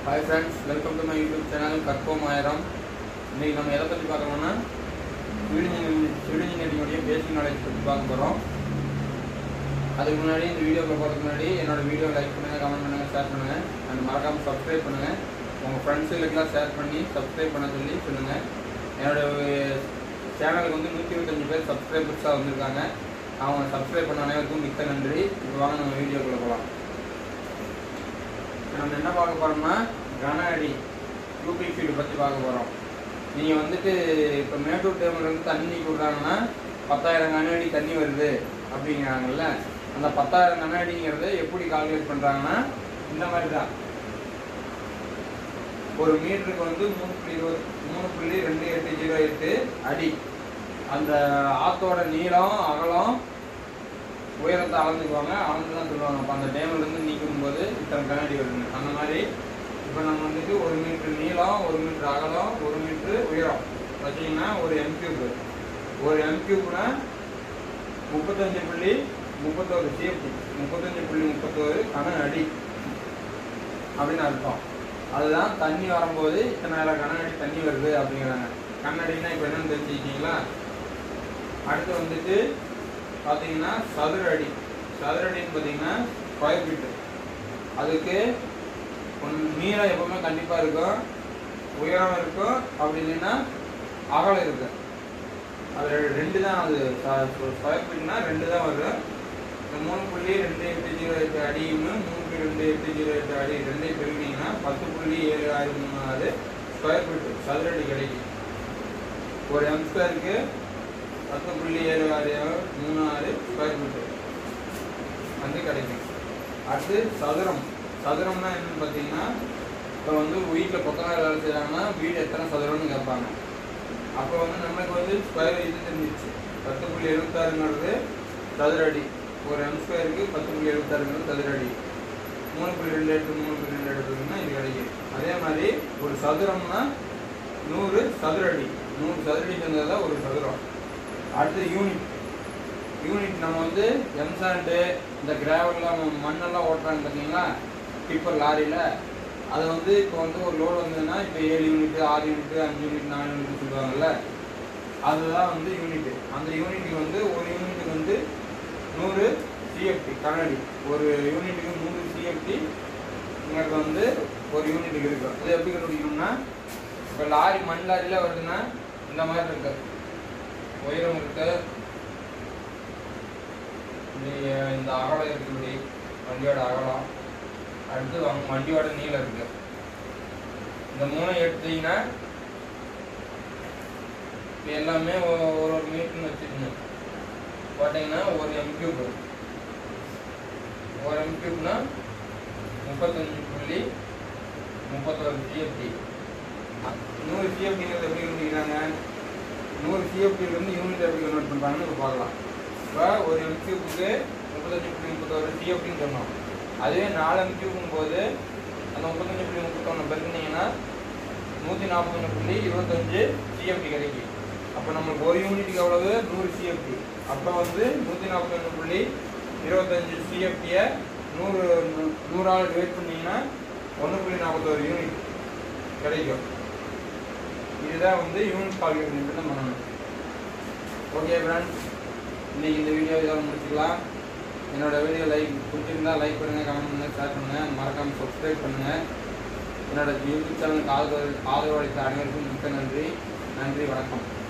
hi friends welcome to my YouTube channel Karpom Aayiram இன்னைக்கு நம்ம எதை பற்றி பார்க்குறோம்னா சிவில் இன்ஜினியரிங் சிவில் இன்ஜினியரிங்குடைய பேசிக் நாலேஜ் பற்றி பார்க்க போகிறோம் அதுக்கு முன்னாடி இந்த வீடியோக்குள்ள போகிறதுக்கு முன்னாடி என்னோட வீடியோ லைக் பண்ணுங்கள் கமெண்ட் பண்ணுங்கள் ஷேர் பண்ணுங்கள் அண்ட் மறக்காமல் சப்ஸ்கிரைப் பண்ணுங்கள் உங்கள் ஃப்ரெண்ட்ஸுகளுக்கெல்லாம் ஷேர் பண்ணி சப்ஸ்கிரைப் பண்ண சொல்லி சொல்லுங்கள் என்னோட சேனலுக்கு வந்து நூற்றி இருபத்தஞ்சு பேர் சப்ஸ்கிரைபர்ஸாக வந்திருக்காங்க அவங்க சப்ஸ்கிரைப் பண்ண அனைவருக்கும் மிக்க நன்றி இப்போ வாங்க நம்ம வீடியோக்குள்ளே போகலாம் இப்ப நம்ம என்ன பார்க்க போறோம்னா கன அடி யூபிக் ஃபீல்டு பற்றி பார்க்க போகிறோம் நீங்கள் வந்துட்டு இப்போ மேட்டூர் டேமில் இருந்து தண்ணி விடுறாங்கன்னா பத்தாயிரம் கன அடி தண்ணி வருது அப்படிங்கிறாங்கல்ல அந்த பத்தாயிரம் கன அடிங்கிறத எப்படி கால்குலேட் பண்ணுறாங்கன்னா இந்த மாதிரி தான் ஒரு மீட்டருக்கு வந்து மூணு புள்ளி இருபது மூணு புள்ளி ரெண்டு எட்டு ஜீரோ எட்டு அடி அந்த ஆத்தோட நீளம் அகலம் உயரத்தை அளந்துக்குவாங்க அளந்து தான் சொல்லுவாங்க அப்போ அந்த டேம்ல இருந்து நீக்கும் போது இத்தனை கண்ணாடி வருது அந்த மாதிரி இப்போ நம்ம வந்துட்டு ஒரு மீட்டர் நீளம் ஒரு மீட்டர் அகலம் ஒரு மீட்டர் உயரம் வச்சிங்கன்னா ஒரு எம் கியூப் ஒரு எம் கியூப்னா முப்பத்தஞ்சு புள்ளி முப்பத்தோரு சிஎஃப்டி முப்பத்தஞ்சு புள்ளி முப்பத்தோரு கன அடி அப்படின்னு அர்த்தம் அதுதான் தண்ணி வரும்போது இத்தனாயிரம் கன அடி தண்ணி வருது அப்படிங்கிறாங்க கண்ணாடினா இப்போ என்னன்னு தெரிஞ்சுக்கிட்டீங்களா அடுத்து வந்துட்டு பார்த்தீங்கன்னா சதுர அடி சதுர அடின்னு பார்த்தீங்கன்னா ஸ்கொயர் ஃபீட்டு அதுக்கு கொஞ்சம் நீளம் எப்பவுமே கண்டிப்பாக இருக்கும் உயரம் இருக்கும் அப்படி இல்லைன்னா அகலம் இருக்கு அது ரெ- ரெண்டு தான் அது ஸ்கொயர் ஃபீட்னா ரெண்டு தான் வரும் இந்த மூணு புள்ளி ரெண்டு எட்டு ஜீரோ எட்டு அடியும் மூணு புள்ளி ரெண்டு எட்டு ஜீரோ எட்டு அடி ரெண்டையும் பெருக்கினீங்கன்னா பத்து புள்ளி ஏழு ஆறு மூணு ஆறு ஸ்கொயர் ஃபீட் சதுர அடி கிடைக்கும் ஒரு எம் ஸ்கொயருக்கு பத்து புள்ளி ஏழு ஆறு மூணு ஆறு ஸ்கொயர் ஃபீட்டு வந்து கிடைக்கும் அடுத்து சதுரம் சதுரம்னா என்னன்னு பார்த்தீங்கன்னா இப்போ வந்து வீட்டில் பக்கம் வேலை செய்கிறாங்கன்னா வீடு எத்தனை சதுரம்னு கேட்பாங்க அப்போ வந்து நமக்கு வந்து ஸ்கொயர் இது தெரிஞ்சிச்சு பத்து புள்ளி எழுபத்தாறுங்கிறது சதுர அடி ஒரு எம் ஸ்கொயருக்கு பத்து புள்ளி எழுபத்தாறுங்கிறது சதுர அடி மூணு புள்ளி ரெண்டு எட்டு மூணு புள்ளி ரெண்டு எடுத்துன்னா இது கிடைக்கும் அதே மாதிரி ஒரு சதுரம்னா நூறு சதுர அடி நூறு சதுரடி சேர்ந்ததா ஒரு சதுரம் அடுத்து யூனிட் யூனிட் நம்ம வந்து எம்சாண்டு இந்த கிராவல்லாம் மண்ணெல்லாம் ஓட்டுறாங்க பார்த்தீங்களா டிப்பர் லாரியில் அது வந்து இப்போ வந்து ஒரு லோடு வந்ததுன்னா இப்போ ஏழு யூனிட் ஆறு யூனிட் அஞ்சு யூனிட் நாலு யூனிட் சொல்லுவாங்கல்ல அதுதான் வந்து யூனிட் அந்த யூனிட்டுக்கு வந்து ஒரு யூனிட்டுக்கு வந்து நூறு சிஎஃப்டி கண்ணாடி ஒரு யூனிட்டுக்கு நூறு சிஎஃப்டி இங்கே வந்து ஒரு யூனிட்டுக்கு இருக்கும் அது எப்படி கண்டுபிடிக்கணும்னா இப்போ லாரி மண் லாரியில் வருதுன்னா இந்த மாதிரி இருக்கு உயரம் இருக்கு இந்த இந்த அகலம் இருக்கு இப்படி வண்டியோட அகலம் அடுத்து வ- வண்டியோட நீளம் இருக்கு இந்த மூணை எடுத்தீங்கன்னா இப்போ எல்லாமே ஒ- ஒரு ஒரு மீட்டர்னு வச்சுக்கணும் போட்டிங்கன்னா ஒரு எம் கியூப் ஒரு எம் கியூப்னா முப்பத்தஞ்சு புள்ளி முப்பத்தொரு சிஎஃப்டி நூறு சிஎஃப்டிங்கிறது எப்படி கண்டுபிடிக்கிறாங்க நூறு சிஎஃப்டிலேருந்து யூனிட் எப்படி கன்வெர்ட் பண்ணுறாங்கன்னு இப்போ பார்க்கலாம் இப்போ ஒரு எம்கியூபுக்கு முப்பத்தஞ்சு புள்ளி முப்பத்தொரு சிஎஃப்டின்னு சொன்னோம் அதுவே நாலு எம்கியூபுங்கும் போது அந்த முப்பத்தஞ்சு புள்ளி முப்பத்தொன்று பெருக்குனீங்கன்னா நூற்றி நாற்பத்தொன்று புள்ளி இருபத்தஞ்சு சிஎஃப்டி கிடைக்கும் அப்போ நம்மளுக்கு ஒரு யூனிட்டுக்கு எவ்வளவு நூறு சிஎஃப்டி அப்போ வந்து நூற்றி நாற்பத்தொன்று புள்ளி இருபத்தஞ்சு சிஎஃப்டியை நூறு நூ- நூறால் டிவைட் பண்ணீங்கன்னா ஒன்று புள்ளி நாற்பத்தோரு யூனிட் கிடைக்கும் இதுதான் வந்து யூனிட் கால்குலேஷன் தான் பண்ணணும் ஓகே ஃப்ரெண்ட்ஸ் இன்னைக்கு இந்த வீடியோ இதோட முடிச்சுக்கலாம் என்னோட வீடியோ லைக் பிடிச்சிருந்தா லைக் பண்ணுங்கள் கமெண்ட் பண்ணுங்கள் ஷேர் பண்ணுங்கள் மறக்காமல் சப்ஸ்கிரைப் பண்ணுங்கள் என்னோட யூடியூப் சேனலுக்கு ஆதரவு ஆதரவு அளித்த அனைவருக்கும் மிக்க நன்றி நன்றி வணக்கம்